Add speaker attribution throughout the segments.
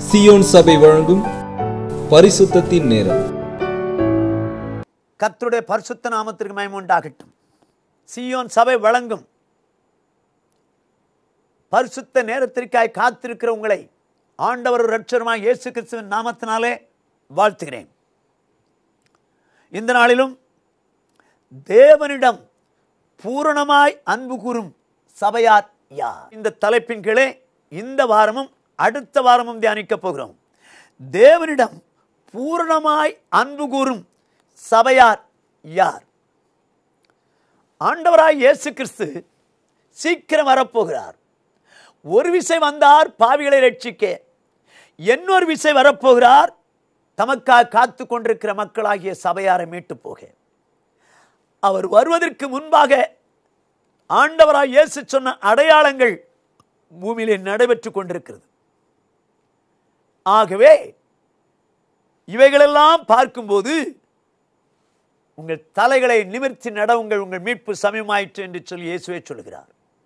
Speaker 1: Zion சபை வழங்கும் பரிசுத்தத்தின் நேரம்
Speaker 2: கர்த்தருடைய பரிசுத்த நாமத்திற்கு மயம் உண்டாகட்டும் சீயோன் சபை வழங்கும் பரிசுத்த நேரத்திற்காய் காத்திருக்கிற உங்களை ஆண்டவர் ரட்சருமாய் இயேசு கிறிஸ்துவின் நாமத்தினாலே வாழ்த்துகிறேன் இந்த நாளிலும் தேவனிடம் பூரணமாய் அன்பு கூறும் சபையார் யார் இந்த தலைப்பின் கீழே இந்த வாரமும் அடுத்த வாரமும் தியானிக்கப் போகிறோம் தேவனிடம் பூரணமாய் அன்பு கூறும் சபையார் யார் ஆண்டவராய் இயேசு கிறிஸ்து சீக்கிரம் வரப்போகிறார் ஒரு விசை வந்தார் பாவிகளை ரட்சிக்க இன்னொரு விசை வரப்போகிறார் தமக்காக காத்து கொண்டிருக்கிற மக்களாகிய சபையாரை மீட்டு போக அவர் வருவதற்கு முன்பாக ஆண்டவராய் இயேசு சொன்ன அடையாளங்கள் பூமியிலே நடைபெற்றுக் கொண்டிருக்கிறது ஆகவே இவைகளெல்லாம் பார்க்கும்போது உங்கள் தலைகளை நிமிர்த்தி நடவுங்கள் உங்கள் மீட்பு சமயமாயிற்று என்று சொல்லி இயேசுவே சொல்கிறார்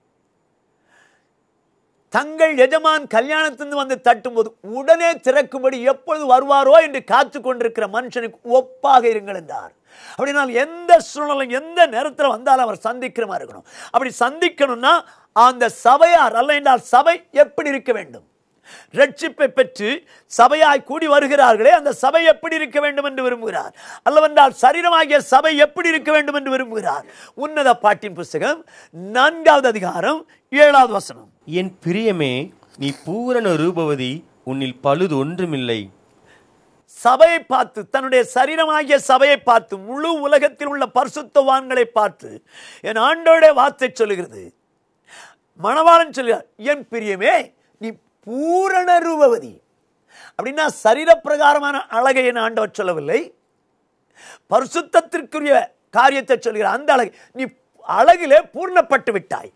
Speaker 2: தங்கள் எஜமான் கல்யாணத்திலிருந்து வந்து தட்டும்போது உடனே திறக்கும்படி எப்பொழுது வருவாரோ என்று காத்து கொண்டிருக்கிற மனுஷனுக்கு ஒப்பாக இருங்கள் என்றார் அப்படினால் எந்த சூழ்நிலை எந்த நேரத்தில் வந்தாலும் அவர் சந்திக்கிற மாதிரி இருக்கணும் அப்படி சந்திக்கணும்னா அந்த சபையார் அல்ல என்றால் சபை எப்படி இருக்க வேண்டும் ரட்சிப்பை பெற்று சபையாய் கூடி வருகிறார்களே அந்த சபை எப்படி இருக்க வேண்டும் என்று விரும்புகிறார் அல்லவென்றால் சரீரமாகிய சபை எப்படி இருக்க வேண்டும் என்று விரும்புகிறார் உன்னத பாட்டின் புஸ்தகம் நான்காவது அதிகாரம் ஏழாவது வசனம்
Speaker 3: என் பிரியமே நீ பூரண ரூபவதி உன்னில் பழுது ஒன்றுமில்லை
Speaker 2: சபையை பார்த்து தன்னுடைய சரீரமாகிய சபையை பார்த்து முழு உலகத்தில் உள்ள பரிசுத்தவான்களை பார்த்து என் ஆண்டோடைய வார்த்தை சொல்லுகிறது மணவாளன் சொல்கிறார் என் பிரியமே நீ பூரண ரூபவதி அப்படின்னா சரீரப்பிரகாரமான அழகை என் ஆண்டவர் சொல்லவில்லை பரிசுத்தத்திற்குரிய காரியத்தை சொல்கிறார் அந்த அழகு நீ அழகிலே பூர்ணப்பட்டு விட்டாய்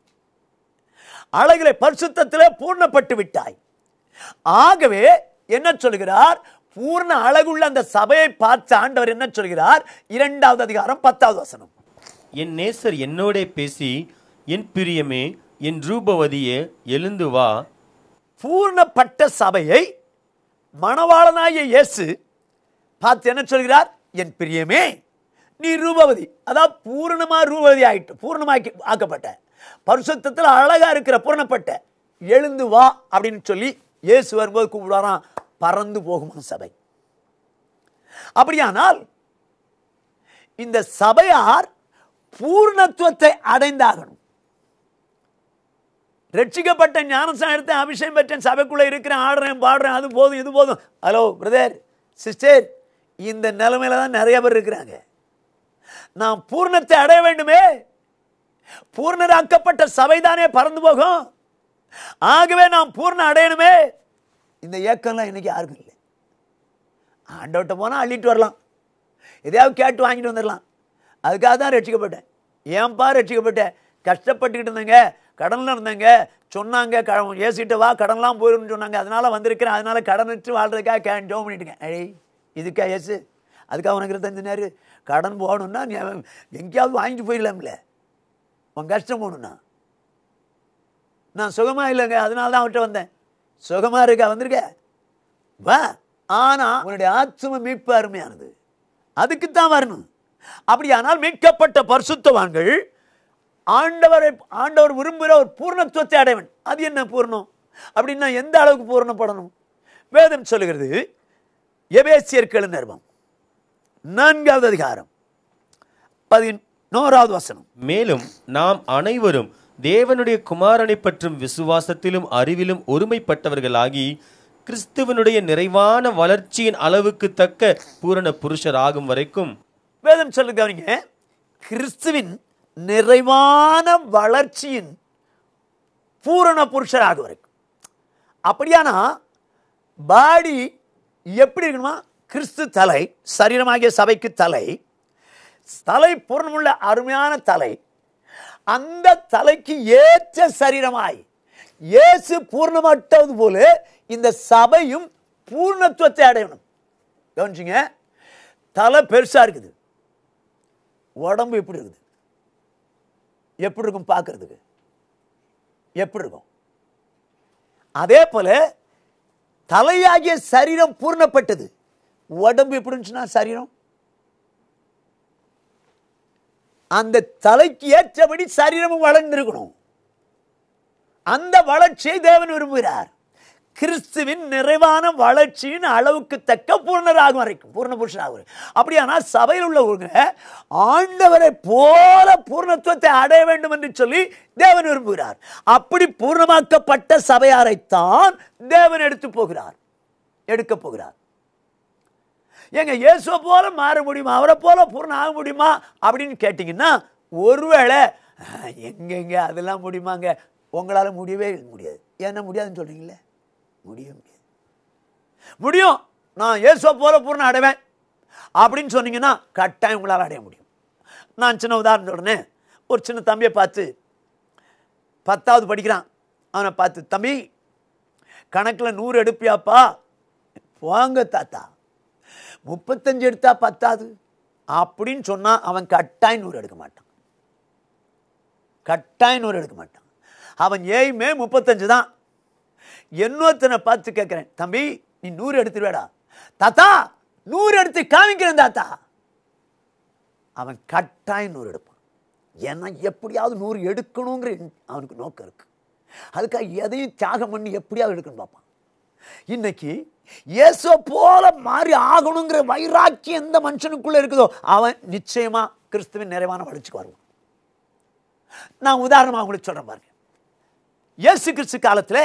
Speaker 2: அழகிலே பரிசுத்தத்திலே பூர்ணப்பட்டு விட்டாய் ஆகவே என்ன சொல்கிறார் பூர்ண அழகுள்ள அந்த சபையை பார்த்த ஆண்டவர் என்ன சொல்கிறார் இரண்டாவது அதிகாரம் பத்தாவது வசனம்
Speaker 3: என் நேசர் என்னோடே பேசி என் பிரியமே என் ரூபவதியே எழுந்து வா
Speaker 2: பூர்ணப்பட்ட சபையை மணவாளனாகிய இயேசு பார்த்து என்ன சொல்கிறார் என் பிரியமே நீ ரூபவதி அதாவது பூரணமா ரூபவதி ஆயிட்டு பூர்ணமாக்கி ஆக்கப்பட்ட பரிசுத்தத்தில் அழகா இருக்கிற பூரணப்பட்ட எழுந்து வா அப்படின்னு சொல்லி இயேசு வரும்போது கூப்பிடுவாராம் பறந்து போகுமா சபை அப்படியானால் இந்த சபையார் பூர்ணத்துவத்தை அடைந்தாகணும் ரட்சிக்கப்பட்ட ஞானசானம் எடுத்தேன் அபிஷேகம் பெற்றேன் சபைக்குள்ள இருக்கிறேன் ஆடுறேன் பாடுறேன் அது போதும் இது போதும் ஹலோ பிரதர் சிஸ்டர் இந்த நிலைமையில தான் நிறைய பேர் இருக்கிறாங்க நாம் பூர்ணத்தை அடைய வேண்டுமே பூர்ணராக்கப்பட்ட சபைதானே பறந்து போகும் ஆகவே நாம் பூர்ண அடையணுமே இந்த ஏக்கம்லாம் இன்னைக்கு யாருக்கும் இல்லை ஆண்டவட்ட போனால் அள்ளிட்டு வரலாம் எதையாவது கேட்டு வாங்கிட்டு வந்துடலாம் அதுக்காக தான் ரட்சிக்கப்பட்டேன் ஏன்பா ரட்சிக்கப்பட்டேன் கஷ்டப்பட்டுக்கிட்டு இருந்தேங்க கடனில் இருந்தேங்க சொன்னாங்க க ஏசிட்டு வா கடன்லாம் போயிடும்னு சொன்னாங்க அதனால வந்திருக்கிறேன் அதனால கடன் வச்சு வாழ்றதுக்காக கே ஜோம் பண்ணிட்டுங்க ஏய் இதுக்கா ஏசு அதுக்காக உனக்கு இருந்த நேரு கடன் போகணும்னா நீ எங்கேயாவது வாங்கிட்டு போயிடலாம்ல உன் கஷ்டம் போகணும்னா நான் சுகமாக இல்லைங்க அதனால தான் அவர்கிட்ட வந்தேன் சுகமாக இருக்கா வந்திருக்க வா ஆனா உன்னுடைய ஆத்ம மீட்பு அருமையானது அதுக்குத்தான் வரணும் அப்படியானால் மீட்கப்பட்ட பரிசுத்தவான்கள் ஆண்டவரை ஆண்டவர் விரும்புகிற ஒரு பூர்ணத்துவத்தை அடைவன் அது என்ன பூர்ணம் அப்படின்னா எந்த அளவுக்கு பூர்ணப்படணும் வேதம் சொல்லுகிறது எபேசியர்கள் நிறுவம் நான்காவது அதிகாரம் பதினோராவது வசனம்
Speaker 3: மேலும் நாம் அனைவரும் தேவனுடைய குமாரனை பற்றும் விசுவாசத்திலும் அறிவிலும் ஒருமைப்பட்டவர்களாகி கிறிஸ்துவனுடைய நிறைவான வளர்ச்சியின் அளவுக்கு தக்க பூரண புருஷர் ஆகும் வரைக்கும்
Speaker 2: வேதம் சொல்லு கவனிங்க கிறிஸ்துவின் நிறைவான வளர்ச்சியின் பூரண புருஷராக வரைக்கும் அப்படியானா பாடி எப்படி இருக்கணுமா கிறிஸ்து தலை சரீரமாகிய சபைக்கு தலை தலை பூர்ணமுள்ள அருமையான தலை அந்த தலைக்கு ஏற்ற சரீரமாய் இயேசு பூர்ணமட்டது போல இந்த சபையும் பூர்ணத்துவத்தை அடையணும் கவனிச்சிங்க தலை பெருசா இருக்குது உடம்பு எப்படி இருக்குது எப்படி இருக்கும் பார்க்கறதுக்கு எப்படி இருக்கும் அதே போல தலையாகிய சரீரம் பூர்ணப்பட்டது உடம்பு எப்படி இருந்துச்சுன்னா சரீரம் அந்த தலைக்கு ஏற்றபடி சரீரமும் வளர்ந்திருக்கணும் அந்த வளர்ச்சியை தேவன் விரும்புகிறார் கிறிஸ்துவின் நிறைவான வளர்ச்சியின் அளவுக்கு தக்க பூர்ணராகும் வரைக்கும் பூர்ண புருஷனாகும் அப்படியானா சபையில் உள்ளவங்க ஆண்டவரை போல பூர்ணத்துவத்தை அடைய வேண்டும் என்று சொல்லி தேவன் விரும்புகிறார் அப்படி பூர்ணமாக்கப்பட்ட சபையாரைத்தான் தேவன் எடுத்து போகிறார் எடுக்க போகிறார் ஏங்க இயேசுவை போல மாற முடியுமா அவரை போல பூர்ணம் ஆக முடியுமா அப்படின்னு கேட்டிங்கன்னா ஒருவேளை அஹ், எங்கெங்க அதெல்லாம் முடியுமாங்க உங்களால் முடியவே முடியாது ஏன்னா முடியாதுன்னு சொல்றீங்களே முடியவே முடியாது முடியும் நான் இயேசுவை போல பூர்ணம் அடைவேன் அப்படின்னு சொன்னீங்கன்னா கட்டாயம் உங்களால் அடைய முடியும் நான் சின்ன உதாரணம் சொல்றேனே ஒரு சின்ன தம்பியை பார்த்து பத்தாவது படிக்கிறான் அவனை பார்த்து தம்பி கணக்கில் நூறு எடுப்பியாப்பா போங்க தாத்தா முப்பத்தஞ்சு எடுத்தா பத்தாது அப்படின்னு சொன்னா அவன் கட்டாயம் நூறு எடுக்க மாட்டான் கட்டாயம் நூறு எடுக்க மாட்டான் அவன் ஏய்மே முப்பத்தஞ்சு தான் இன்னொருத்தனை பார்த்து கேட்கிறேன் தம்பி நீ நூறு எடுத்துருவேடா தாத்தா நூறு எடுத்து காமிக்கிறேன் தாத்தா அவன் கட்டாயம் நூறு எடுப்பான் ஏன்னா எப்படியாவது நூறு எடுக்கணுங்கிற அவனுக்கு நோக்கம் இருக்கு அதுக்காக எதையும் தியாகம் பண்ணி எப்படியாவது எடுக்கணும் பார்ப்பான் இன்னைக்கு இயேசு போல மாறி ஆகணுங்கிற வைராக்கியம் எந்த மனுஷனுக்குள்ள இருக்குதோ அவன் நிச்சயமா கிறிஸ்துவின் நிறைவான வளர்ச்சிக்கு வருவான் நான் உதாரணமா உங்களுக்கு சொல்றேன் பாருங்க இயேசு கிறிஸ்து காலத்துல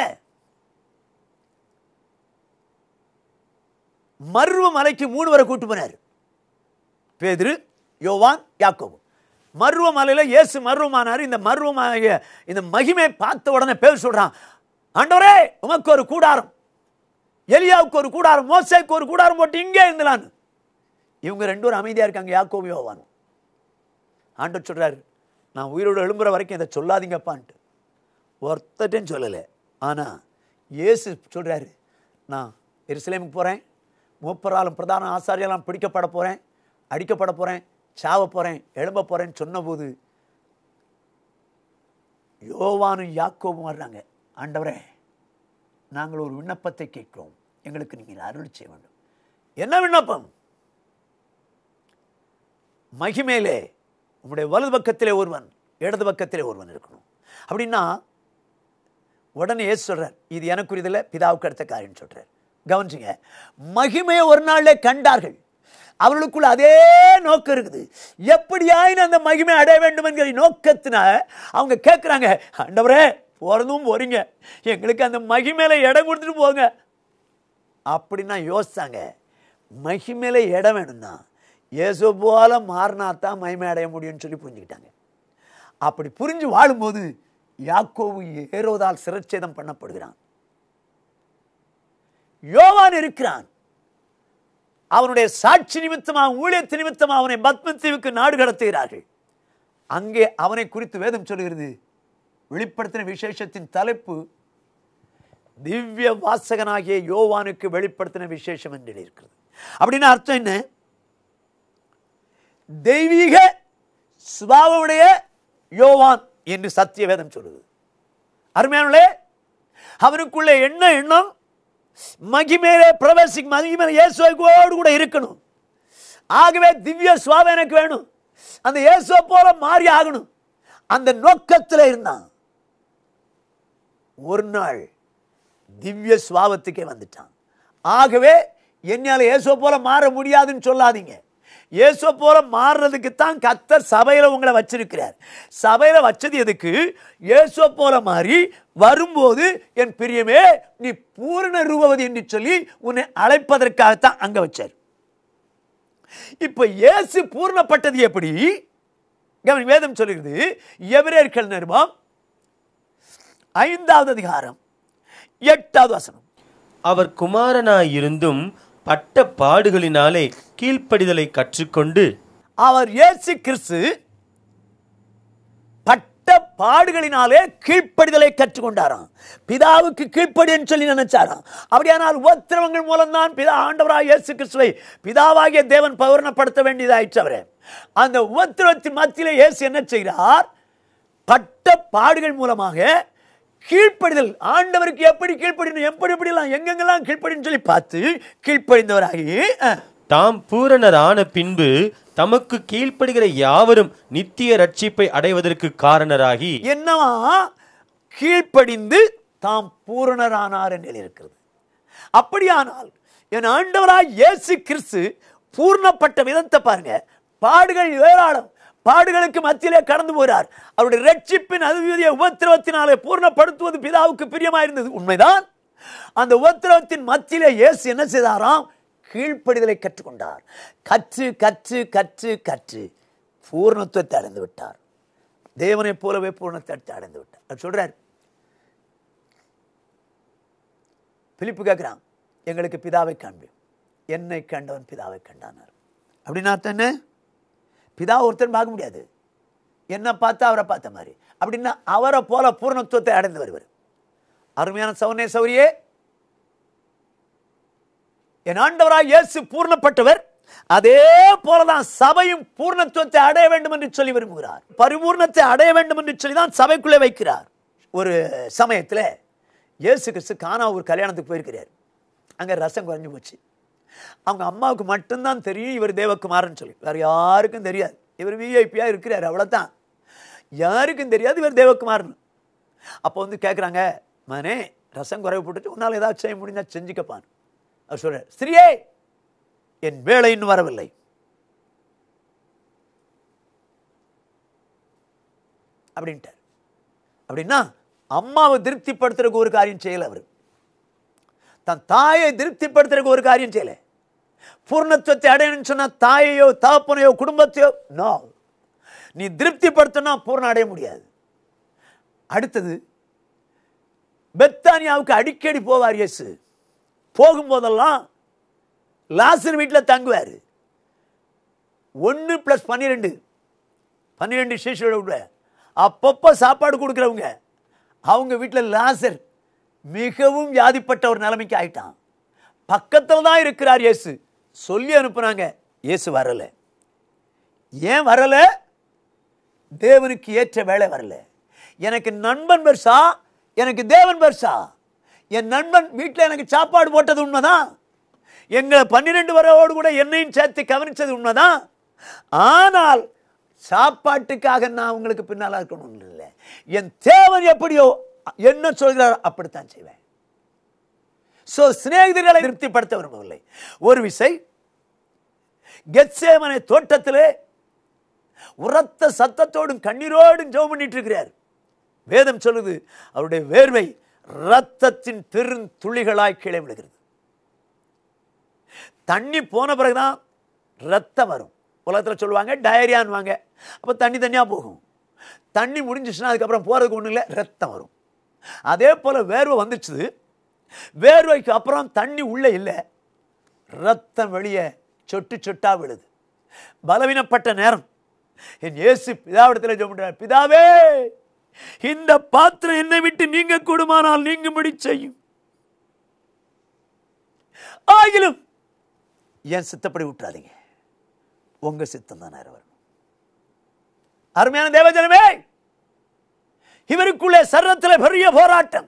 Speaker 2: மருவ மலைக்கு மூணு வரை கூட்டு போனார் பேதுரு யோவான் யாக்கோபு மருவ மலையில இயேசு மருவமானார் இந்த மருவமாகிய இந்த மகிமை பார்த்த உடனே பேர் சொல்றான் ஆண்டவரே உமக்கு ஒரு கூடாரம் எலியாவுக்கு ஒரு கூடாரம் மோசேக்கு ஒரு கூடாரம் போட்டு இங்கே இருந்தலான்னு இவங்க ரெண்டு பேரும் அமைதியா இருக்காங்க யாக்கோபு யோவான் ஆண்டவர் சொல்றாரு நான் உயிரோடு எழும்புற வரைக்கும் இதை சொல்லாதீங்கப்பான்ட்டு ஒருத்தட்டையும் சொல்லலை ஆனா இயேசு சொல்றாரு நான் எருசலேமுக்கு போறேன் மூப்பராலும் பிரதான ஆசாரியெல்லாம் பிடிக்கப்பட போறேன் அடிக்கப்பட போறேன் சாவ போறேன் எழும்ப போறேன்னு சொன்னபோது யோவானும் யாக்கோபும் வர்றாங்க ஆண்டவரே நாங்கள் ஒரு விண்ணப்பத்தை கேட்கிறோம் எங்களுக்கு நீங்கள் அருள் செய்ய வேண்டும் என்ன விண்ணப்பம் மகிமேலே உம்முடைய வலது பக்கத்திலே ஒருவன் இடது பக்கத்திலே ஒருவன் இருக்கணும் அப்படின்னா உடனே ஏசு சொல்றார் இது எனக்குரியதில்ல பிதாவுக்கு அடுத்த காரியம் சொல்றார் கவனிச்சுங்க மகிமையை ஒரு நாள்ல கண்டார்கள் அவர்களுக்குள்ள அதே நோக்கம் இருக்குது எப்படியாயினும் அந்த மகிமை அடைய வேண்டும் என்கிற நோக்கத்தினால அவங்க கேட்குறாங்க ஆண்டவரே போறதும் போறீங்க எங்களுக்கு அந்த மகிமையில இடம் கொடுத்துட்டு போங்க அப்படின்னா யோசிச்சாங்க மகிமையில இடம் வேணும்னா இயேசு போல மாறினா தான் மகிமை அடைய முடியும்னு சொல்லி புரிஞ்சுக்கிட்டாங்க அப்படி புரிஞ்சு வாழும்போது யாக்கோவு ஏரோதால் சிரச்சேதம் பண்ணப்படுகிறான் யோவான் இருக்கிறான் அவனுடைய சாட்சி நிமித்தமாக ஊழியத்து நிமித்தமாக அவனை பத்மத்தீவுக்கு நாடு கடத்துகிறார்கள் அங்கே அவனை குறித்து வேதம் சொல்கிறது வெளிப்படுத்தின விசேஷத்தின் தலைப்பு திவ்ய வாசகனாகிய யோவானுக்கு வெளிப்படுத்தின விசேஷம் என்று இருக்கிறது அப்படின்னு அர்த்தம் என்ன தெய்வீக சுபாவமுடைய யோவான் என்று சத்திய வேதம் சொல்லுது அருமையானே அவனுக்குள்ளே என்ன எண்ணம் மகிமேலே பிரவேசி மகிமேல இயேசுவோடு கூட இருக்கணும் ஆகவே திவ்ய சுவாபம் எனக்கு வேணும் அந்த இயேசுவை போல மாறி ஆகணும் அந்த நோக்கத்தில் இருந்தான் ஒரு நாள் திவ்ய சுவாபத்துக்கே வந்துட்டான் ஆகவே என்னால் இயேசுவை போல மாற முடியாதுன்னு சொல்லாதீங்க இயேசுவை போல மாறுறதுக்கு தான் கத்தர் சபையில உங்களை வச்சிருக்கிறார் சபையில வச்சது எதுக்கு இயேசுவை போல மாறி வரும்போது என் பிரியமே நீ பூரண ரூபவதி என்று சொல்லி உன்னை அழைப்பதற்காகத்தான் அங்க வச்சார் இப்ப இயேசு பூர்ணப்பட்டது எப்படி கவனி வேதம் சொல்லுகிறது எபிரேயர்கள் நிருபம் ஐந்தாவது அதிகாரம் எட்டாவது வசனம்
Speaker 3: அவர் குமாரனாயிருந்தும் பட்ட பாடுகளினாலே கீழ்ப்படிதலை கற்றுக்கொண்டு
Speaker 2: அவர் இயேசு கிறிஸ்து பட்ட பாடுகளினாலே கீழ்ப்படிதலை கற்றுக்கொண்டாராம் பிதாவுக்கு கீழ்ப்படின்னு சொல்லி நினைச்சாராம் அப்படியானால் உபத்திரவங்கள் மூலம்தான் பிதா ஆண்டவராக இயேசு கிறிஸ்துவை பிதாவாகிய தேவன் பௌர்ணப்படுத்த வேண்டியதாயிற்று அவரே அந்த உபத்திரவத்தின் மத்தியிலே இயேசு என்ன செய்கிறார் பட்ட பாடுகள் மூலமாக கீழ்ப்படிதல் ஆண்டவருக்கு எப்படி கீழ்ப்படிணும் எப்படி எப்படிலாம் எங்கெங்கெல்லாம் கீழ்ப்படின்னு சொல்லி பார்த்து கீழ்ப்படிந்தவராகி அஹ்,
Speaker 3: தாம் பூரணரான பின்பு தமக்கு கீழ்ப்படுகிற யாவரும் நித்திய ரட்சிப்பை அடைவதற்கு காரணராகி
Speaker 2: என்னவா கீழ்ப்படிந்து தாம் பூரணரானார் என்று இருக்கிறது அப்படியானால் என் ஆண்டவராய் இயேசு கிறிஸ்து பூர்ணப்பட்ட விதத்தை பாருங்க பாடுகள் ஏராளம் பாடுகளுக்கு மத்தியிலே கடந்து போகிறார் அவருடைய ரட்சிப்பின் அதுவிய உபத்திரவத்தினாலே பூர்ணப்படுத்துவது பிதாவுக்கு பிரியமாயிருந்தது உண்மைதான் அந்த உபத்திரவத்தின் மத்தியிலே இயேசு என்ன செய்தாராம் கீழ்ப்படிதலை கற்றுக்கொண்டார் கற்று கற்று கற்று கற்று பூர்ணத்துவத்தை அடைந்து விட்டார் தேவனைப் போலவே பூர்ணத்தை அடைந்து விட்டார் அவர் சொல்றார் பிலிப்பு கேட்கிறான் எங்களுக்கு பிதாவை காண்பியும் என்னை கண்டவன் பிதாவை கண்டானார் அப்படின்னா அர்த்தம் என்ன பிதா ஒருத்தன் பார்க்க முடியாது என்ன பார்த்தா அவரை பார்த்த மாதிரி அப்படின்னா அவரை போல பூர்ணத்துவத்தை அடைந்து வருவர் அருமையான சௌனே சௌரியே என் ஆண்டவராய் இயேசு பூர்ணப்பட்டவர் அதே போலதான் சபையும் பூர்ணத்துவத்தை அடைய வேண்டும் என்று சொல்லி விரும்புகிறார் பரிபூர்ணத்தை அடைய வேண்டும் என்று சொல்லி தான் சபைக்குள்ளே வைக்கிறார் ஒரு சமயத்தில் இயேசு கிறிஸ்து கானா ஒரு கல்யாணத்துக்கு போயிருக்கிறார் அங்கே ரசம் குறைஞ்சு போச்சு அவங்க அம்மாவுக்கு மட்டும்தான் தெரியும் இவர் தேவகுமாரன் சொல்லி வேற யாருக்கும் தெரியாது இவர் விஐபியா இருக்கிறார் அவ்வளவுதான் யாருக்கும் தெரியாது இவர் தேவகுமாரன் அப்போ வந்து கேட்குறாங்க மனே ரசம் குறைவு போட்டுட்டு உன்னால் ஏதாவது செய்ய முடிஞ்சா செஞ்சுக்கப்பான் அவர் சொல்றார் ஸ்திரியே என் வேலை இன்னும் வரவில்லை அப்படின்ட்டார் அப்படின்னா அம்மாவை திருப்திப்படுத்துறதுக்கு ஒரு காரியம் செய்யல அவர் தன் தாயை திருப்திப்படுத்துறதுக்கு ஒரு காரியம் செய்யல பூர்ணத்துவத்தை அடையணும்னு சொன்னா தாயையோ தகப்பனையோ குடும்பத்தையோ நோ நீ திருப்திப்படுத்தினா பூர்ணம் அடைய முடியாது அடுத்தது பெத்தானியாவுக்கு அடிக்கடி போவார் இயேசு போகும்போதெல்லாம் லாசர் வீட்டில் தங்குவார் ஒன்று ப்ளஸ் பன்னிரெண்டு பன்னிரெண்டு சிஷியோட விட அப்பப்போ சாப்பாடு கொடுக்குறவங்க அவங்க வீட்டில் லாசர் மிகவும் வியாதிப்பட்ட ஒரு நிலைமைக்கு ஆயிட்டான் பக்கத்தில் தான் இருக்கிறார் இயேசு சொல்லி அனுப்புனாங்க இயேசு வரல ஏன் வரல தேவனுக்கு ஏற்ற வேலை வரல எனக்கு நண்பன் பெருசா எனக்கு தேவன் பெருசா என் நண்பன் வீட்டில் எனக்கு சாப்பாடு போட்டது உண்மைதான் எங்களை பன்னிரெண்டு வரோடு கூட என்னையும் சேர்த்து கவனிச்சது உண்மைதான் ஆனால் சாப்பாட்டுக்காக நான் உங்களுக்கு பின்னால இருக்கணும் இல்லை என் தேவன் எப்படியோ என்ன சொல்கிறார் அப்படித்தான் செய்வேன் சோ சிநேகிதர்களை திருப்திப்படுத்த விரும்பவில்லை ஒரு விசை கெத்சேமனை தோட்டத்திலே உரத்த சத்தத்தோடும் கண்ணீரோடும் ஜெபம் பண்ணிட்டு இருக்கிறார் வேதம் சொல்லுது அவருடைய வேர்வை ரத்தத்தின் பெருந்துளிகளாய் கீழே விழுகிறது தண்ணி போன பிறகுதான் ரத்தம் வரும் உலகத்தில் சொல்லுவாங்க டயரியான்வாங்க அப்போ தண்ணி தனியாக போகும் தண்ணி முடிஞ்சிச்சுன்னா அதுக்கப்புறம் போகிறதுக்கு ஒன்றும் இல்லை ரத்தம் வரும் அதே போல் வேர்வை வந்துச்சுது வேர்வைக்கு அப்புறம் தண்ணி உள்ளே இல்லை ரத்தம் வெளியே சொட்டு சொட்டா விழுது பலவீனப்பட்ட நேரம் என் இயேசு பிதாவிடத்தில் சொல்றார் பிதாவே இந்த பாத்திரம் என்னை விட்டு நீங்க கூடுமானால் நீங்கும்படி செய்யும் ஆகிலும் என் சித்தப்படி விட்டுறாதீங்க உங்க சித்தம் தான் வரணும் அருமையான தேவஜனமே இவருக்குள்ளே சர்வத்தில் பெரிய போராட்டம்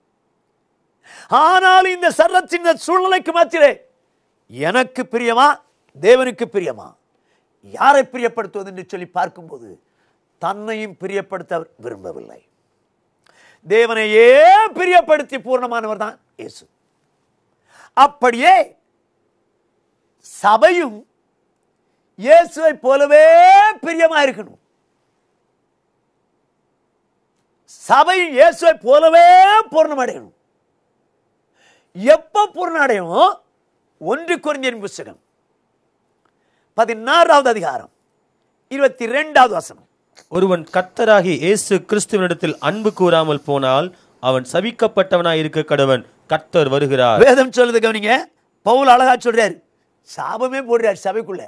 Speaker 2: ஆனால் இந்த சர்வத்தின் இந்த சூழ்நிலைக்கு மத்தியிலே எனக்கு பிரியமா தேவனுக்கு பிரியமா யாரை பிரியப்படுத்துவது என்று சொல்லி பார்க்கும்போது தன்னையும் பிரியப்படுத்த அவர் விரும்பவில்லை தேவனையே பிரியப்படுத்தி பூர்ணமானவர் தான் இயேசு அப்படியே சபையும் இயேசுவை போலவே பிரியமா இருக்கணும் சபையும் இயேசுவை போலவே பூர்ணம் அடையணும் எப்ப பூர்ணம் அடையும் ஒன்று குறைஞ்சரின் புஸ்தகம் பதினாறாவது அதிகாரம் இருபத்தி ரெண்டாவது வசனம்
Speaker 3: ஒருவன் கர்த்தராகி இயேசு கிறிஸ்துவனிடத்தில் அன்பு கூறாமல் போனால் அவன் சபிக்கப்பட்டவனாய் இருக்க கடவன் கர்த்தர் வருகிறார்
Speaker 2: வேதம் சொல்லுது கவனிங்க பவுல் அழகா சொல்றாரு சாபமே போடுறார் சபைக்குள்ள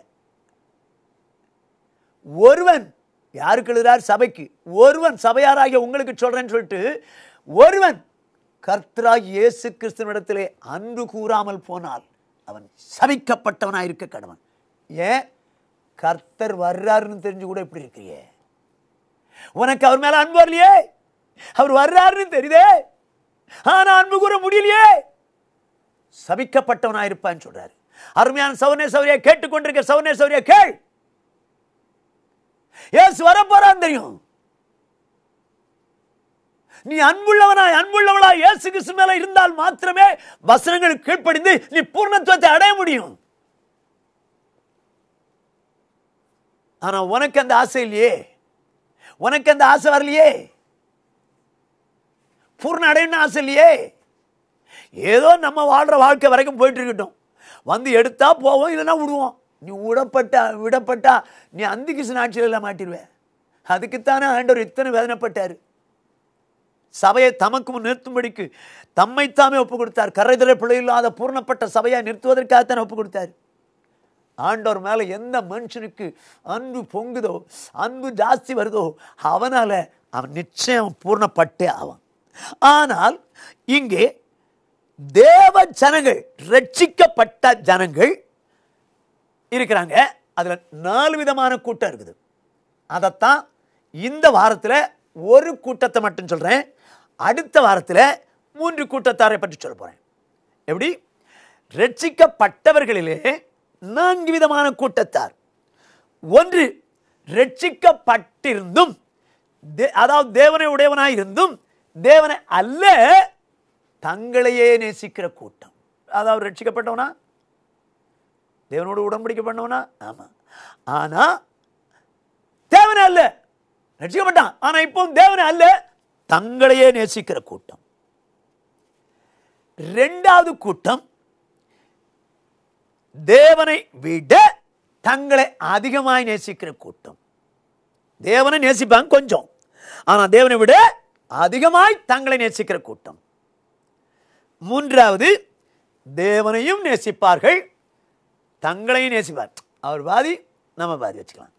Speaker 2: ஒருவன் யாருக்கு எழுதுறார் சபைக்கு ஒருவன் சபையாராகிய உங்களுக்கு சொல்றேன்னு சொல்லிட்டு ஒருவன் கர்த்தராகி இயேசு கிறிஸ்துவனிடத்திலே அன்பு கூறாமல் போனால் அவன் சபிக்கப்பட்டவனாய் இருக்க கடவன் ஏன் கர்த்தர் வர்றாருன்னு தெரிஞ்சு கூட இப்படி இருக்கிறியே உனக்கு அவர் மேல அன்பு வரலையே அவர் வர்றாருன்னு தெரியுதே ஆனா அன்பு கூற முடியலையே சபிக்கப்பட்டவனா இருப்பான்னு சொல்றாரு அருமையான சௌனே சௌரியா கேட்டுக்கொண்டிருக்க சௌனே சௌரியா கேள் ஏசு வரப்போறான் தெரியும் நீ அன்புள்ளவனாய் அன்புள்ளவளா இயேசு கிறிஸ்து மேல இருந்தால் மாத்திரமே வசனங்களுக்கு கீழ்ப்படிந்து நீ பூர்ணத்துவத்தை அடைய முடியும் ஆனா உனக்கு அந்த ஆசை இல்லையே உனக்கு அந்த ஆசை வரலையே பூர்ண அடையணும்னு ஆசை இல்லையே ஏதோ நம்ம வாழ்ற வாழ்க்கை வரைக்கும் போயிட்டு இருக்கட்டும் வந்து எடுத்தா போவோம் இல்லைன்னா விடுவோம் நீ விடப்பட்டா விடப்பட்டா நீ அந்தி கிருஷ்ண ஆட்சியில் மாட்டிடுவே அதுக்குத்தானே ஆண்டவர் இத்தனை வேதனைப்பட்டார் சபையை தமக்கு முன் நிறுத்தும்படிக்கு தம்மைத்தாமே ஒப்பு கொடுத்தார் கரைதலை பிள்ளை இல்லாத பூர்ணப்பட்ட சபையை நிறுத்துவதற்காகத்தான் ஒப்பு கொடுத்தார் ஆண்டவர் மேல எந்த மனுஷனுக்கு அன்பு பொங்குதோ அன்பு ஜாஸ்தி வருதோ அவனால அவன் நிச்சயம் பூர்ணப்பட்டே ஆவான் ஆனால் இங்கே தேவ ஜனங்கள் ரட்சிக்கப்பட்ட ஜனங்கள் இருக்கிறாங்க அதுல நாலு விதமான கூட்டம் இருக்குது அதைத்தான் இந்த வாரத்தில் ஒரு கூட்டத்தை மட்டும் சொல்றேன் அடுத்த வாரத்தில் மூன்று கூட்டத்தாரை பற்றி சொல்ல போறேன் எப்படி ரட்சிக்கப்பட்டவர்களிலே நான்கு விதமான கூட்டத்தார் ஒன்று ரட்சிக்கப்பட்டிருந்தும் தே- அதாவது தேவனை உடையவனாய் இருந்தும் தேவனை அல்ல தங்களையே நேசிக்கிற கூட்டம் அதாவது ரட்சிக்கப்பட்டவனா தேவனோடு உடன்படிக்கை பண்ணவனா ஆமா ஆனா தேவனை அல்ல ரட்சிக்கப்பட்டான் ஆனா இப்போ தேவனை அல்ல தங்களையே நேசிக்கிற கூட்டம் ரெண்டாவது கூட்டம் தேவனை விட தங்களை அதிகமாய் நேசிக்கிற கூட்டம் தேவனை நேசிப்பாங்க கொஞ்சம் ஆனா தேவனை விட அதிகமாய் தங்களை நேசிக்கிற கூட்டம் மூன்றாவது தேவனையும் நேசிப்பார்கள் தங்களையும் நேசிப்பார் அவர் பாதி நம்ம பாதி வச்சுக்கலாம்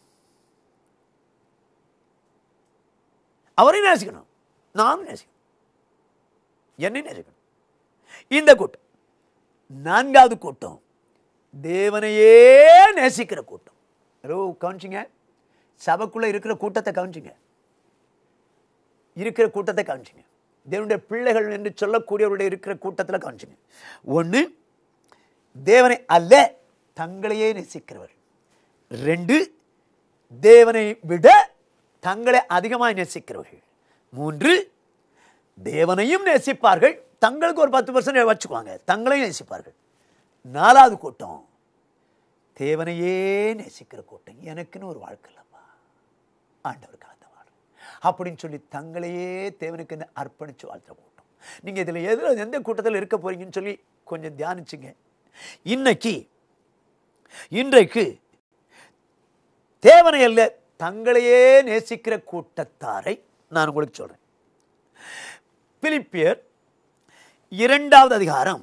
Speaker 2: அவரையும் நேசிக்கணும் நானும் நேசிக்கணும் என்னையும் நேசிக்கணும் இந்த கூட்டம் நான்காவது கூட்டம் தேவனையே நேசிக்கிற கூட்டம் ஹலோ கவனிச்சிங்க சபைக்குள்ள இருக்கிற கூட்டத்தை கவனிச்சிங்க இருக்கிற கூட்டத்தை கவனிச்சிங்க தேவனுடைய பிள்ளைகள் என்று சொல்லக்கூடியவருடைய இருக்கிற கூட்டத்தில் கவனிச்சிங்க ஒன்று தேவனை அல்ல தங்களையே நேசிக்கிறவர்கள் ரெண்டு தேவனை விட தங்களை அதிகமாக நேசிக்கிறவர்கள் மூன்று தேவனையும் நேசிப்பார்கள் தங்களுக்கு ஒரு பத்து பர்சன்ட் வச்சுக்குவாங்க தங்களையும் நேசிப்பார்கள் நாலாவது கூட்டம் தேவனையே நேசிக்கிற கூட்டம் எனக்குன்னு ஒரு வாழ்க்கை இல்லப்பா ஆண்டவருக்காக தான் வாழ்றேன் அப்படின்னு சொல்லி தங்களையே தேவனுக்கு அர்ப்பணிச்சு வாழ்த்துற கூட்டம் நீங்க இதுல எதுல எந்த கூட்டத்தில் இருக்க போறீங்கன்னு சொல்லி கொஞ்சம் தியானிச்சுங்க இன்னைக்கு இன்றைக்கு தேவனை அல்ல தங்களையே நேசிக்கிற கூட்டத்தாரை நான் உங்களுக்கு சொல்றேன் பிலிப்பியர் இரண்டாவது அதிகாரம்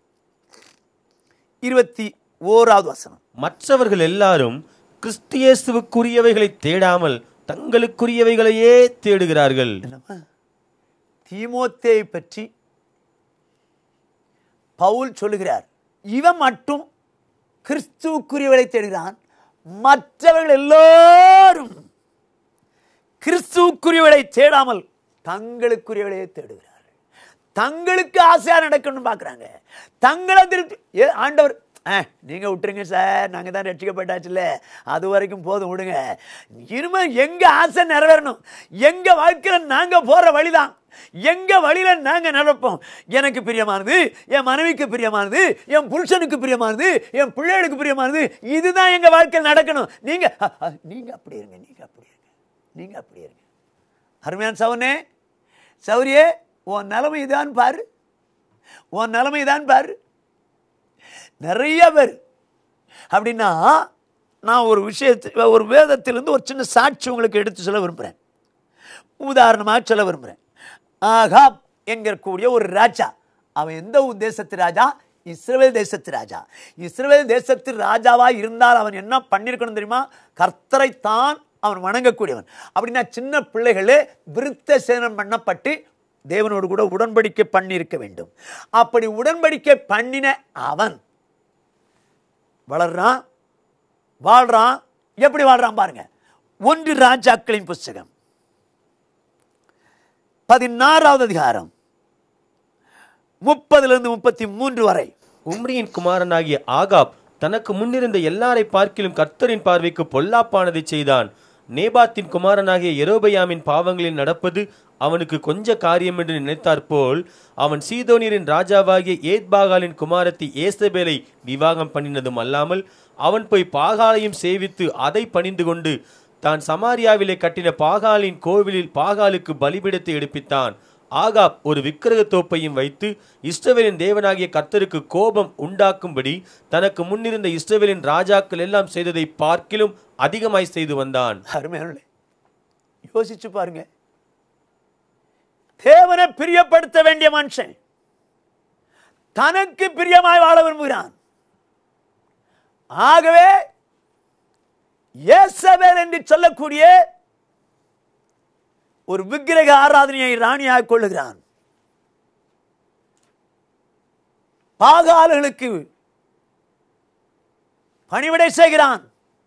Speaker 2: இருபத்தி ஓராவது வசனம்
Speaker 3: மற்றவர்கள் எல்லாரும் கிறிஸ்தியேசுவுக்குரியவைகளை தேடாமல் தங்களுக்குரியவைகளையே தேடுகிறார்கள்
Speaker 2: என்னம்மா தீமோத்தேயை பற்றி பவுல் சொல்லுகிறார் இவன் மட்டும் கிறிஸ்துவுக்குரியவளை தேடுகிறான் மற்றவர்கள் எல்லாரும் கிறிஸ்துவுக்குரியவளை தேடாமல் தங்களுக்குரியவளையே தேடுகிறார்கள் தங்களுக்கு ஆசையா நடக்கணும்னு பார்க்கறாங்க தங்களை திருப்தி ஏ ஆண்டவர் ஆ, நீங்க விட்டுருங்க சார் நாங்க தான் ரட்சிக்கப்பட்டாச்சுல்ல அது வரைக்கும் போதும் விடுங்க இனிமே எங்க ஆசை நிறைவேறணும் எங்க வாழ்க்கையில நாங்க போற வழிதான் எங்க வழியில நாங்க நடப்போம் எனக்கு பிரியமானது என் மனைவிக்கு பிரியமானது என் புருஷனுக்கு பிரியமானது என் பிள்ளைகளுக்கு பிரியமானது இதுதான் எங்க வாழ்க்கையில் நடக்கணும் நீங்க அ, அ, நீங்க அப்படி இருங்க நீங்க அப்படி இருங்க நீங்க அப்படி இருங்க அருமையான சவனே சௌரியே உன் நிலைமை இதான் பாரு உன் நிலைமை இதான் பாரு நிறைய பேர் அப்படின்னா நான் ஒரு விஷயத்து ஒரு வேதத்திலிருந்து ஒரு சின்ன சாட்சி உங்களுக்கு எடுத்து சொல்ல விரும்புகிறேன் உதாரணமாக சொல்ல விரும்புகிறேன் ஆகாப் என்கிறக்கூடிய ஒரு ராஜா அவன் எந்த ஊர் தேசத்து ராஜா இஸ்ரவேல் தேசத்து ராஜா இஸ்ரவேல் தேசத்து ராஜாவா இருந்தால் அவன் என்ன பண்ணியிருக்கணும் தெரியுமா கர்த்தரை தான் அவன் வணங்கக்கூடியவன் அப்படின்னா சின்ன பிள்ளைகளே விருத்த சேனம் பண்ணப்பட்டு தேவனோடு கூட உடன்படிக்கை பண்ணியிருக்க வேண்டும் அப்படி உடன்படிக்கை பண்ணின அவன் வளர்றான் வாழ்றான் எப்படி வாழ்றான் பாருங்க ஒன்று ராஜாக்களின் புஸ்தகம் பதினாறாவது அதிகாரம் முப்பதிலிருந்து முப்பத்தி மூன்று வரை
Speaker 3: உம்ரியின் குமாரனாகிய ஆகாப் தனக்கு முன்னிருந்த எல்லாரை பார்க்கிலும் கர்த்தரின் பார்வைக்கு பொல்லாப்பானதை செய்தான் நேபாத்தின் குமாரனாகிய எரோபயாமின் பாவங்களில் நடப்பது அவனுக்கு கொஞ்ச காரியம் என்று நினைத்தாற்போல் அவன் சீதோனியரின் ராஜாவாகிய ஏத்பாகாலின் குமாரத்தி ஏசபேலை விவாகம் பண்ணினதும் அல்லாமல் அவன் போய் பாகாலையும் சேவித்து அதை பணிந்து கொண்டு தான் சமாரியாவிலே கட்டின பாகாலின் கோவிலில் பாகாலுக்கு பலிபீடத்தை எடுப்பித்தான் ஆகாப் ஒரு விக்கிரக தோப்பையும் வைத்து இஸ்ரவேலின் தேவனாகிய கர்த்தருக்கு கோபம் உண்டாக்கும்படி தனக்கு முன்னிருந்த இஸ்ரவேலின் ராஜாக்கள் எல்லாம் செய்ததை பார்க்கிலும் அதிகமாய் செய்து வந்தான்
Speaker 2: அருமையானே யோசிச்சு பாருங்க தேவனை பிரியப்படுத்த வேண்டிய மனுஷன் தனக்கு பிரியமாய் வாழ விரும்புகிறான் ஆகவே இயேசபேல் என்று சொல்லக்கூடிய ஒரு விக்கிரக ஆராதனையை ராணியாக கொள்ளுகிறான் பாகாலுகளுக்கு பணிவிடை செய்கிறான்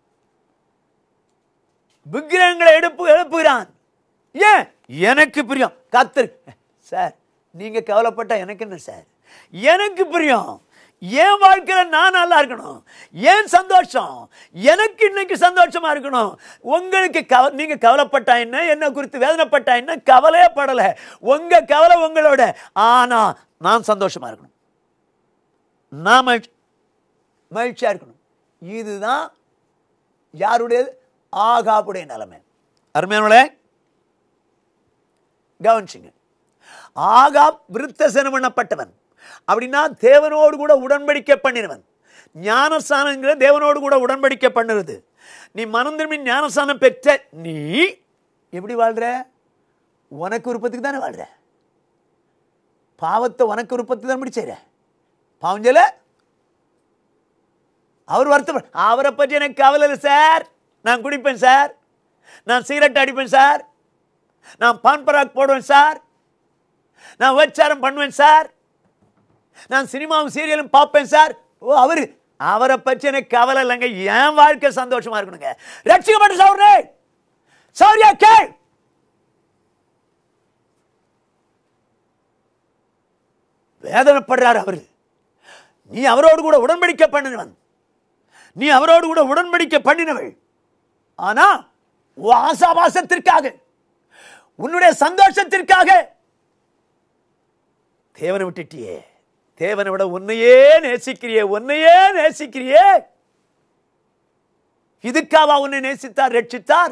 Speaker 2: விக்கிரகங்களை எடுப்பு எழுப்புகிறான் ஏன் எனக்கு பிரியம் கத்தர் சார் நீங்க கவலைப்பட்டா எனக்கு என்ன சார் எனக்கு பிரியம் என் வாழ்க்கையில நான் நல்லா இருக்கணும் ஏன் சந்தோஷம் எனக்கு இன்னைக்கு சந்தோஷமா இருக்கணும் உங்களுக்கு கவ நீங்க கவலைப்பட்டா என்ன என்ன குறித்து வேதனைப்பட்டா என்ன கவலையே படல உங்க கவலை உங்களோட ஆனா நான் சந்தோஷமா இருக்கணும் நான் மகிழ்ச்சி மகிழ்ச்சியா இருக்கணும் இதுதான் யாருடையது ஆகாப்புடைய நிலைமை அருமையானவளே கவனிச்சுங்க ஆகாப் விருத்தசனம் பண்ணப்பட்டவன் அப்படின்னா தேவனோடு கூட உடன்படிக்கை பண்ணினவன் ஞானஸ்தானங்கிற தேவனோடு கூட உடன்படிக்கை பண்ணுறது நீ மனம் திரும்பி ஞானஸ்தானம் பெற்ற நீ எப்படி வாழ்ற உனக்கு விருப்பத்துக்கு தானே வாழ்ற பாவத்தை உனக்கு விருப்பத்துக்கு தான் செய்கிற பாவம் செய்யல அவர் வருத்தப்பட அவரை பற்றி எனக்கு கவலை இல்லை சார் நான் குடிப்பேன் சார் நான் சிகரெட் அடிப்பேன் சார் நான் பான் பராக் போடுவேன் சார் நான் உபச்சாரம் பண்ணுவேன் சார் நான் சினிமாவும் சீரியலும் பார்ப்பேன் சார் ஓ அவரு அவரை பற்றி எனக்கு கவலை இல்லைங்க என் வாழ்க்கை சந்தோஷமா இருக்கணுங்க ரட்சிக்கப்பட்ட சௌரே சௌரியா கேள் வேதனைப்படுறார் அவரு நீ அவரோடு கூட உடன்படிக்கை பண்ணினவன் நீ அவரோடு கூட உடன்படிக்கை பண்ணினவள் ஆனா உன் ஆசாபாசத்திற்காக உன்னுடைய சந்தோஷத்திற்காக தேவனை விட்டுட்டியே தேவனை விட உன்னையே நேசிக்கிறியே உன்னையே நேசிக்கிறியே இதுக்காவா உன்னை நேசித்தார் ரட்சித்தார்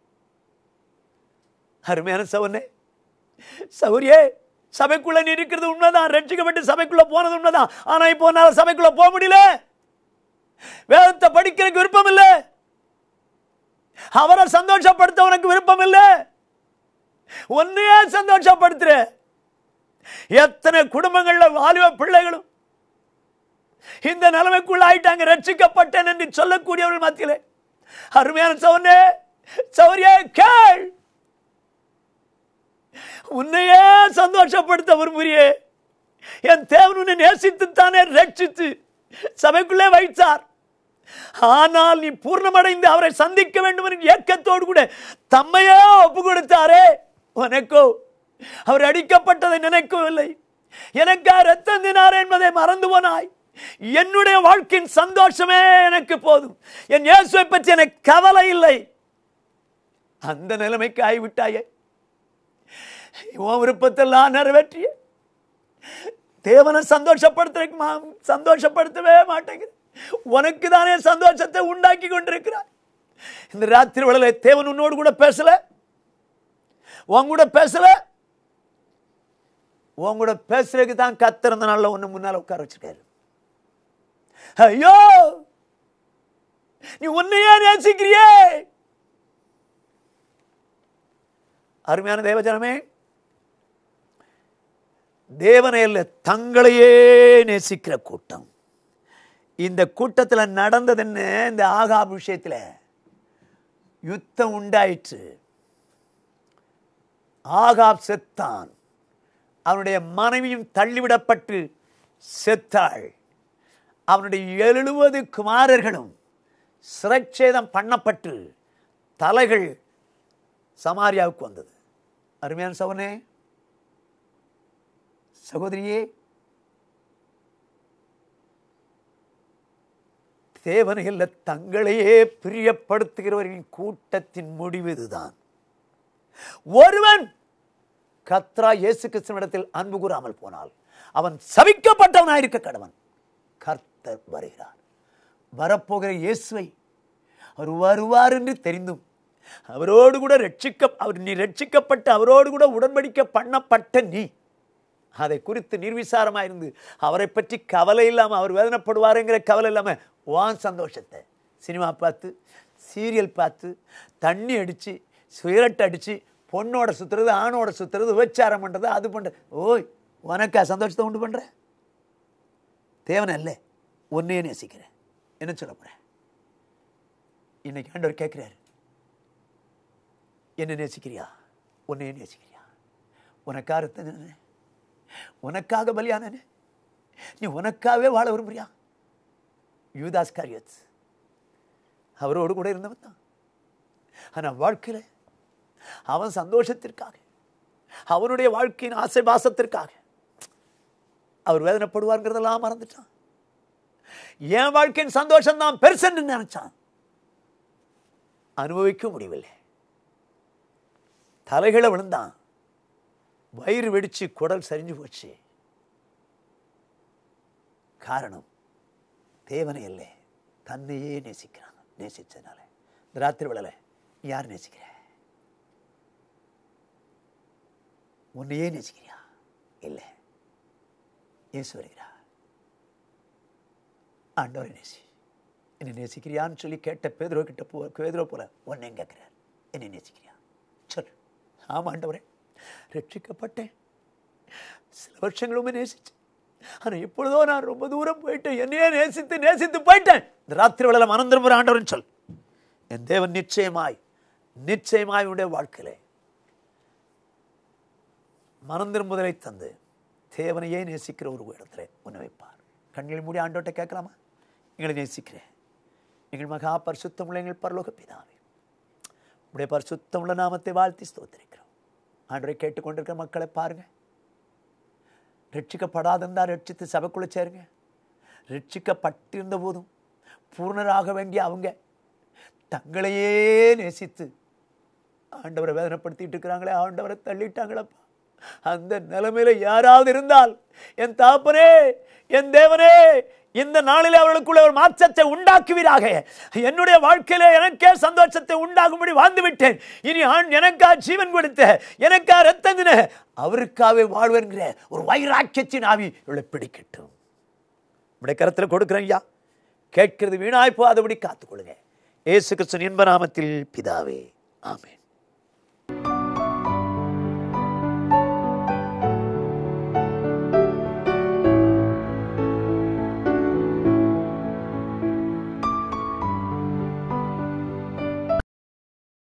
Speaker 2: அருமையான சவனே சௌரியே சபைக்குள்ள நீ இருக்கிறது உண்மைதான் ரட்சிக்கப்பட்டு சபைக்குள்ள போனது உண்மைதான் ஆனா இப்போ உன்னால சபைக்குள்ள போக முடியல வேதத்தை படிக்கிறதுக்கு விருப்பம் இல்லை அவரை சந்தோஷப்படுத்த உனக்கு விருப்பம் இல்லை உன்னையே சந்தோஷப்படுத்துற எத்தனை குடும்பங்கள்ல வாலிப பிள்ளைகளும் இந்த நிலைமைக்குள்ள ஆயிட்டாங்க ரட்சிக்கப்பட்டேன் என்று சொல்லக்கூடியவர்கள் மத்தியிலே அருமையான சௌனே சௌரியே கேள் உன்னையே சந்தோஷப்படுத்த விரும்புறியே என் தேவன் உன்னை நேசித்துத்தானே ரட்சித்து சபைக்குள்ளே வைத்தார் ஆனால் நீ பூர்ணமடைந்து அவரை சந்திக்க வேண்டும் என்ற ஏக்கத்தோடு கூட தம்மையே ஒப்பு கொடுத்தாரே உனக்கோ அவர் அடிக்கப்பட்டதை நினைக்கவில்லை எனக்கா ரத்தம் தினார் என்பதை மறந்து போனாய் என்னுடைய வாழ்க்கையின் சந்தோஷமே எனக்கு போதும் என் இயேசுவை பற்றி எனக்கு கவலை இல்லை அந்த நிலைமைக்கு ஆகிவிட்டாயே உன் விருப்பத்தெல்லாம் நிறைவேற்றிய தேவனை சந்தோஷப்படுத்த சந்தோஷப்படுத்தவே மாட்டேங்குது உனக்கு தானே சந்தோஷத்தை உண்டாக்கி கொண்டிருக்கிறார் இந்த ராத்திரி வேளையில தேவன் உன்னோடு கூட பேசல உன் கூட பேசல உன் கூட பேசுறதுக்கு தான் கத்திருந்த நாள்ல ஒண்ணு முன்னால உட்கார வச்சிருக்காரு ஐயோ நீ உன்னையே நேசிக்கிறியே அருமையான தேவஜனமே தேவனை அல்ல தங்களையே நேசிக்கிற கூட்டம் இந்த கூட்டத்தில் நடந்தது என்ன இந்த ஆகாப் விஷயத்தில் யுத்தம் உண்டாயிற்று ஆகாப் செத்தான் அவனுடைய மனைவியும் தள்ளிவிடப்பட்டு செத்தாள் அவனுடைய எழுபது குமாரர்களும் சிரச்சேதம் பண்ணப்பட்டு தலைகள் சமாரியாவுக்கு வந்தது அருமையான சவனே சகோதரியே தேவனை இல்ல தங்களையே பிரியப்படுத்துகிறவர்களின் கூட்டத்தின் முடிவு இதுதான் ஒருவன் கத்ரா இயேசு கிறிஸ்துவனிடத்தில் அன்பு கூறாமல் போனால் அவன் சபிக்கப்பட்டவனாயிருக்க கடவன் கர்த்தர் வருகிறார் வரப்போகிற இயேசுவை அவர் வருவார் என்று தெரிந்தும் அவரோடு கூட ரட்சிக்க அவர் நீ ரட்சிக்கப்பட்டு அவரோடு கூட உடன்படிக்கை பண்ணப்பட்ட நீ அதை குறித்து நிர்விசாரமாக இருந்து அவரை பற்றி கவலை இல்லாமல் அவர் வேதனைப்படுவாருங்கிற கவலை இல்லாமல் வான் சந்தோஷத்தை சினிமா பார்த்து சீரியல் பார்த்து தண்ணி அடித்து சிகரெட் அடித்து பொண்ணோட சுற்றுறது ஆணோட சுற்றுறது விபச்சாரம் பண்ணுறது அது பண்ணுறது ஓய் உனக்கா சந்தோஷத்தை உண்டு பண்ணுற தேவனை இல்லை ஒன்னையே நேசிக்கிறேன் என்ன சொல்ல போகிறேன் இன்னைக்கு ஆண்டவர் கேட்குறாரு என்ன நேசிக்கிறியா உன்னையே நேசிக்கிறியா உனக்காக ரத்தம் உனக்காக பலியானே நீ உனக்காகவே வாழ விரும்புறியா யூதாஸ் காரியத் அவரோடு கூட இருந்தவன் தான் ஆனால் வாழ்க்கையில் அவன் சந்தோஷத்திற்காக அவனுடைய வாழ்க்கையின் ஆசை பாசத்திற்காக அவர் வேதனைப்படுவார்ங்கிறதெல்லாம் மறந்துட்டான் என் வாழ்க்கையின் சந்தோஷம் தான் பெருசுன்னு நினைச்சான் அனுபவிக்க முடியவில்லை தலைகளை விழுந்தான் வயிறு வெடிச்சு குடல் சரிஞ்சு போச்சு காரணம் தேவனை இல்லை தன்னையே நேசிக்கிறான் நேசிச்சதுனால இந்த ராத்திரி விழலை யார் நேசிக்கிற உன்னையே நேசிக்கிறியா இல்லை இயேசு வருகிறார் ஆண்டவரை நேசி என்னை நேசிக்கிறியான்னு சொல்லி கேட்ட பேதுரோ கிட்ட போ பேதுரோ போல உன்னை கேட்கிறார் என்னை நேசிக்கிறியா சொல் ஆமா ஆண்டவரே ரட்சிக்கப்பட்டேன் சில வருஷங்களுமே நேசிச்சு ஆனா இப்பொழுதோ நான் ரொம்ப தூரம் போயிட்டேன் என்னையே நேசித்து நேசித்து போயிட்டேன் இந்த ராத்திரி வேளையில மனம் திரும்புகிற ஆண்டவர்னு சொல் என் தேவன் நிச்சயமாய் நிச்சயமாய் உன்னுடைய வாழ்க்கையிலே மனம் திரும்புதலை தந்து தேவனையே நேசிக்கிற ஒரு இடத்துல உன்னை வைப்பார் கண்களை மூடி ஆண்டோட்ட கேட்கலாமா எங்களை நேசிக்கிறேன் எங்கள் மகா பரிசுத்தமுள்ள எங்கள் பரலோக பிதாவே உடைய பரிசுத்தமுள்ள நாமத்தை வாழ்த்தி ஸ்தோத்திரிக்கிறோம் ஆண்டரை கேட்டுக்கொண்டிருக்கிற மக்களை பாருங்க ரட்சிக்கப்படாதிருந்தா ரட்சித்து சபைக்குள்ள சேருங்க ரட்சிக்கப்பட்டிருந்த போதும் பூர்ணராக வேண்டிய அவங்க தங்களையே நேசித்து ஆண்டவரை வேதனைப்படுத்திட்டு இருக்கிறாங்களே ஆண்டவரை தள்ளிட்டாங்களப்பா அந்த நிலைமையில யாராவது இருந்தால் என் தாப்பனே என் தேவனே இந்த நாளில் அவர்களுக்குள்ள ஒரு மாற்றத்தை உண்டாக்குவீராக என்னுடைய வாழ்க்கையில எனக்கே சந்தோஷத்தை உண்டாகும்படி வாழ்ந்து விட்டேன் இனி ஆண் எனக்கா ஜீவன் கொடுத்த எனக்கா ரத்தம் தின அவருக்காகவே வாழ்வென்கிற ஒரு வைராக்கியத்தின் ஆவி இவளை பிடிக்கட்டும் உடைய கரத்தில் கொடுக்குறேன் ஐயா கேட்கிறது வீணாய் போகாதபடி காத்துக்கொள்ளுங்க ஏசு கிறிஸ்தன் இன்ப நாமத்தில் பிதாவே ஆமென்